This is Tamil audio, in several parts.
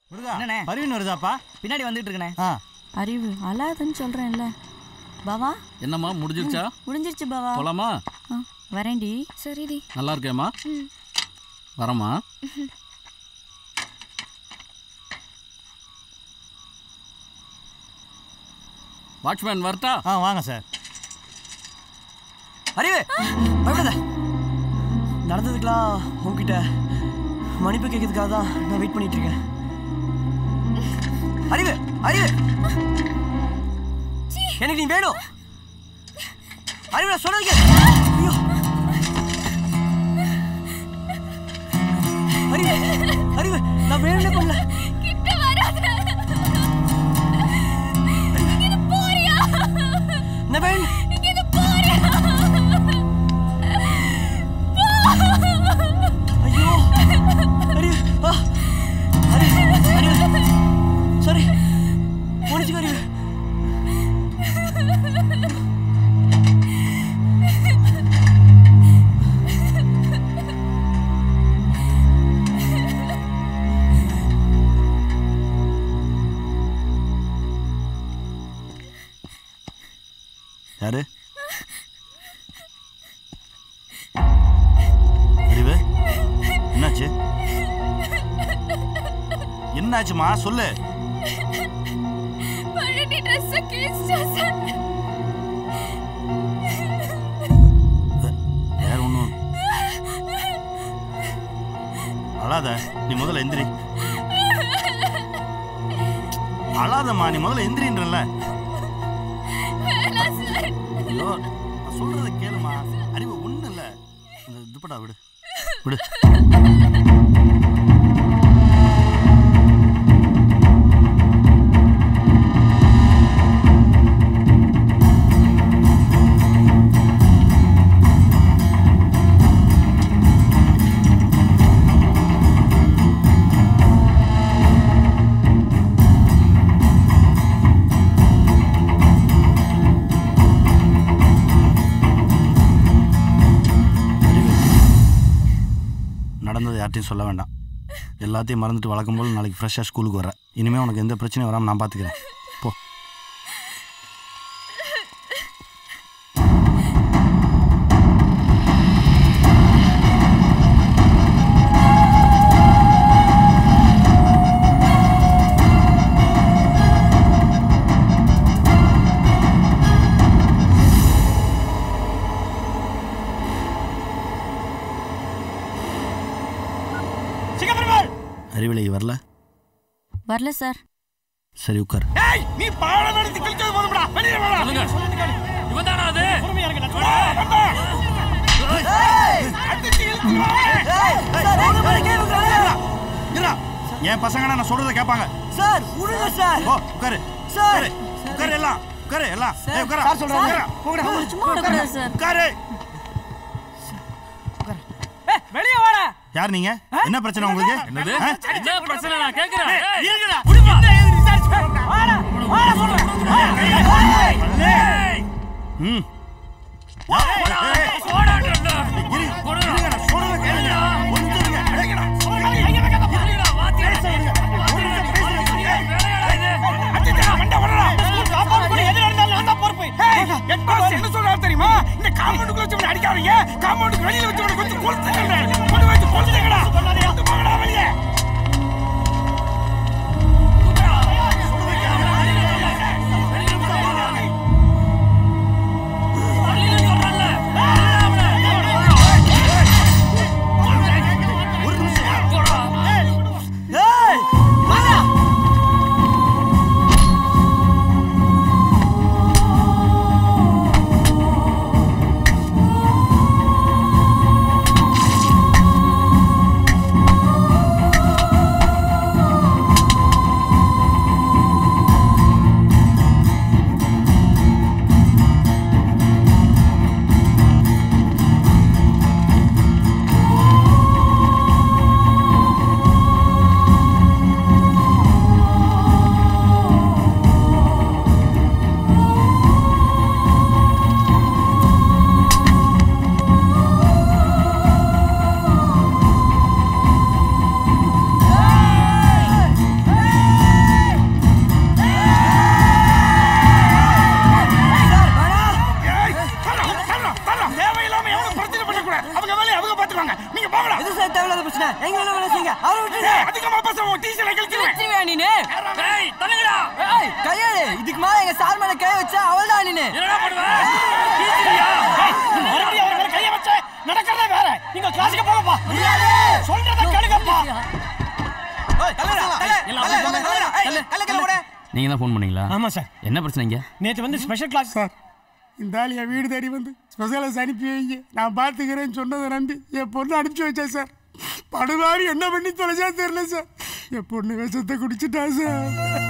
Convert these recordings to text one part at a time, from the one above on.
முருகா என்னண்ணே? பருவின் வருதாப்பா பின்னாடி வந்துட்டு இருக்கனே ஆ அறிவு அழாதுன்னு சொல்றேன்ல பாவா என்னம்மா முடிஞ்சிருச்சா முடிஞ்சிருச்சு பாவா போலாமா ஆ, வரேன்டி சரிடி நல்லா இருக்கேம்மா வரமா வாட்ச்மேன் வரட்டா ஆ வாங்க சார் அறிவு பயப்படாத நடந்ததுக்கெல்லாம் உன்கிட்ட மன்னிப்பு கேட்கறதுக்காக தான் நான் வெயிட் பண்ணிட்டு இருக்கேன் அறிவு அறிவு எனக்கு நீ வேணும் அறிவு நான் சொன்னதுக்கு ஐயோ அறிவு அறிவு நான் வேணும்னே பண்ணல கிட்ட வராத இங்க போறியா நான் வேணும் இங்க போறியா ஐயோ அறிவு ஆ அறிவு அறிவு சாரி மன்னிச்சுக்க அறிவு யாரு அறிவு என்னாச்சு என்னாச்சுமா சொல்லு பழனி ட்ரெஸ் கிழிச்சா சார் வேற ஒன்றும் அழாத நீ முதல்ல எந்திரி அழாதம்மா நீ முதல்ல எந்திரின்றல வேணாம் சார் ஐயோ நான் சொல்றத கேளுமா அறிவு ஒண்ணும் இல்ல இந்த துப்பட்டா விடு விடு அறிவு நடந்தது யார்ட்டையும் சொல்ல வேண்டாம் எல்லாத்தையும் மறந்துட்டு வழக்கம் போல் நாளைக்கு ஃப்ரெஷ்ஷாக ஸ்கூலுக்கு வரேன் இனிமேல் உனக்கு எந்த பிரச்சனையும் வராமல் நான் பார்த்துக்கிறேன் போ அறிவிலை வரல வரல சார் சரி உட்கார் நீ பாடம் நடத்தி கழிச்சது போதும்டா வெளியே வாடா சொல்லுங்க இவன் தானா அது அடிச்சு இழுத்து வா. சார் எங்க மேல கை வைக்கிறாங்க இருடா. என் பசங்க நான் சொல்றதை கேட்பாங்க சார் விடுங்க சார் ஓ உட்காரு சார் உட்காரு உட்காரு எல்லாம் உட்காரு எல்லாம் ஏய், உட்காரா. சார் சொல்றாங்க உட்காரா. சும்மா விடக்கூடாது சார் உட்காரு வெளியே வாடா யார் நீங்க என்ன பிரச்சனை உங்களுக்கு என்னது ஆ? என்ன பிரச்சனை நான் கேக்குறேன் ஏய், இருங்கடா. விடுமா. வாடா வாடா சொல்றேன் ம் போடான்றேன்டா. இரு, போடுடா. இருங்க, நான் சொல்றதை கேளுங்க. ஒரு நிமிஷம் இருங்க. இருங்கடா, வாத்தியார். வாத்தியார். வேலையாடா இது? அடிச்சுடா, மண்டை உடைடா. சாப்பாடு கூட எது நடந்தாலும் நான் தான் பொறுப்பு. ஏய், என் boss என்ன சொல்றாரு தெரியுமா இந்த காம்பவுண்டுக்குள்ள வச்சு உன்னை அடிக்காதீங்க காம்பவுண்டுக்கு வெளியில வச்சு உன்னை கொஞ்சம் கொளுத்துங்க கொண்டு வச்சு கொளுத்துங்கடா கொண்டு போங்கடா வெளியே வெளியில சொல்றேன்ல. ஒரு நிமிஷம் போடா. ஏய் வாடா அறிவு யாரையா நீனு ஏய் தள்ளுங்கடா ஏய் கையாளு இதுக்கு மேல எங்க சார் மேல கை வச்சா அவள்தான் நீனு என்னடா பண்ணுவ கீச்சிரியா மறுபடியும் அவர் மேல கையை வச்ச நடக்கிறதே வேற நீங்க கிளாஸுக்கு போங்கப்பா சொல்றத கேளுங்கப்பா நீங்க தான் ஃபோன் பண்ணீங்களா ஆமா சார் என்ன பிரச்சனைங்க நேத்து வந்து ஸ்பெஷல் கிளாஸ் சார் இந்த ஆள் என் வீடு தேடி வந்து ஸ்பெஷலிஸ் அனுப்பி வைங்க நான் பார்த்துக்கிறேன்னு சொன்னதை நம்பி என் பொண்ணு அனுப்பிச்சு வச்சேன் சார் படுவாரி என்ன பண்ணி தொலைச்சா தெரியல சார் என் பொண்ணு விஷத்தை குடிச்சிட்டா சார்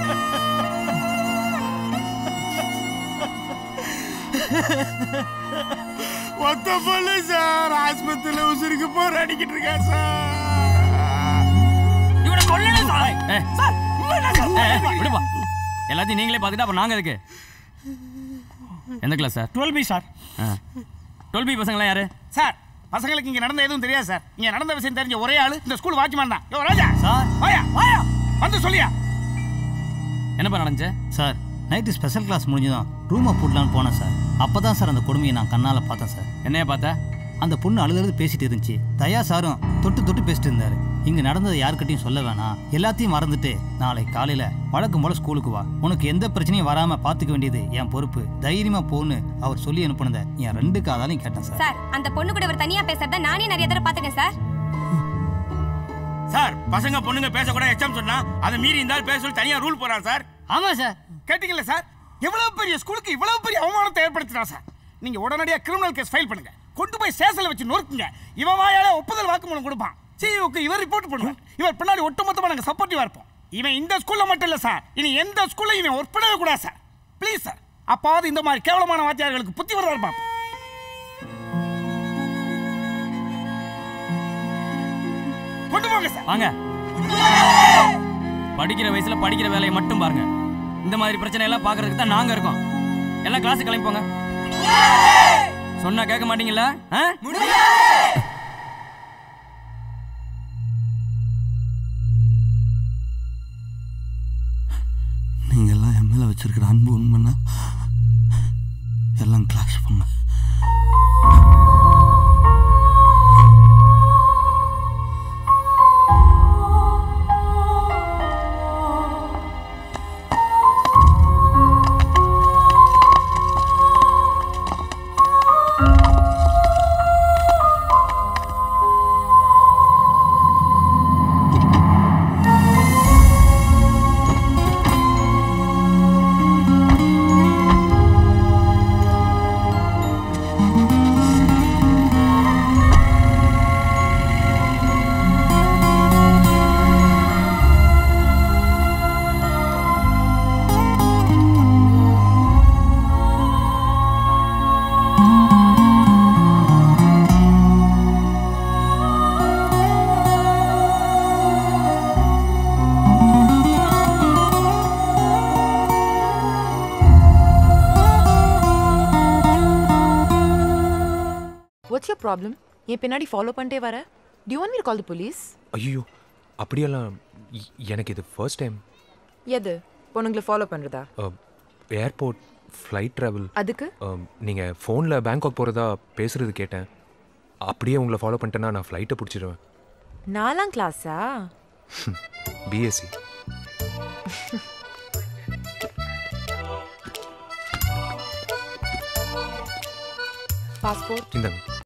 ஒத்த பொண்ணு சார் ஆஸ்பத்திரியில் உசுருக்கு போராடிக்கிட்டு இருக்கா சார் இவனை கொல்லணும் சார் ஏய், சார் உண்மைதான் சார் ஏய், ஏய், விடுப்பா எல்லாத்தையும் நீங்களே பார்த்துட்டு அப்போ நாங்கள் எதுக்கு எந்த class sir twelve B sir twelve B பசங்களாம் யாரு சார் பசங்களுக்கு இங்க நடந்த எதுவும் தெரியாது சார் இங்க நடந்த விஷயம் தெரிஞ்ச ஒரே ஆளு இந்த ஸ்கூல் வாட்ச்மேன் தான் யோ ராஜா சார். வாயா வாயா வந்து சொல்லியா என்னப்பா நடந்துச்சு சார் நைட்டு ஸ்பெஷல் கிளாஸ் முடிஞ்சதும் ரூமை போடலான்னு போனேன் சார் அப்போ தான் சார் அந்த கொடுமையை நான் கண்ணால் பார்த்தேன் சார் என்னைய பார்த்த அந்த பொண்ணு அழுகிறது பேசிட்டு இருந்துச்சு தயா சாரும் தொட்டு தொட்டு பேசிட்டு இருந்தாரு இங்கே நடந்ததை யாருக்கிட்டையும் சொல்ல வேணாம் எல்லாத்தையும் மறந்துட்டு நாளை காலையில் வழக்கம் போல ஸ்கூலுக்கு வா உனக்கு எந்த பிரச்சனையும் வராமல் பார்த்துக்க வேண்டியது என் பொறுப்பு தைரியமாக போன்னு அவர் சொல்லி அனுப்புனதை என் ரெண்டு காதாலையும் கேட்டேன் சார் சார் அந்த பொண்ணு கூட ஒரு தனியா பேசுறத நானே நிறைய தடவை பாத்துக்கேன் சார் சார் பசங்க பொண்ணுங்க பேசக்கூடாது எச்சம் சொன்னா அதை மீறி இருந்தாலும் பேச சொல்லி தனியா ரூல் போறான் சார் ஆமா சார் கேட்டீங்களா சார் எவ்வளவு பெரிய ஸ்கூலுக்கு இவ்வளவு பெரிய அவமானத்தை ஏற்படுத்தினா சார் நீங்க உடனடியா கிரிமினல் கேஸ் ஃபைல் பண்ணுங்க கொண்டு போய் ஸ்டேஷன்ல வச்சு நொறுக்குங்க இவன் வாயால ஒப்புதல் வாக்குமூலம் கொடுப்பான் சிஇஓக்கு இவர் ரிப்போர்ட் பண்ணுவார் இவர் பின்னாடி ஒட்டுமொத்தமா நாங்க சப்போர்ட்டிவா இருப்போம் இவன் இந்த ஸ்கூல்ல மட்டும் இல்ல சார் இனி எந்த ஸ்கூல்ல இவன் ஒர்க் பண்ணவே கூடாது சார் ப்ளீஸ் சார் அப்பாவது இந்த மாதிரி கேவலமான வாத்தியார்களுக்கு புத்தி வரதா இருப்பான் கொண்டு போங்க சார் வாங்க படிக்கிற வயசுல படிக்கிற வேலையை மட்டும் பாருங்க இந்த மாதிரி பிரச்சனை எல்லாம் பார்க்கறதுக்கு தான் நாங்க இருக்கோம் எல்லாம் கிளாஸுக்கு கிளம்பி போங்க சொன்னா கேட்க மாட்டீங்களா ஆ? நீங்கள்லாம் என் மேலே வச்சிருக்கிற அன்பு உண்மைன்னா எல்லாம் கிளாஸ் போங்க வாட்ஸ் யோர் ப்ராப்ளம் என் பின்னாடி ஃபாலோ பண்ணிட்டே வர டி one me call the police ஐயோ அப்படியெல்லாம் இ- எனக்கு இது ஃபர்ஸ்ட் டைம் எது பொண்ணுங்களை ஃபாலோ பண்ணுறதா ஏர்போர்ட் ஃப்ளைட் ட்ராவல் அதுக்கு நீங்கள் ஃபோனில் பேங்காக் போகிறதா பேசுகிறது கேட்டேன் அப்படியே உங்களை ஃபாலோ பண்ணிட்டேன்னா நான் ஃப்ளைட்டை பிடிச்சிடுவேன் நாலாம் கிளாஸா பிஎஸ்சி பாஸ்போர்ட் இந்தாங்க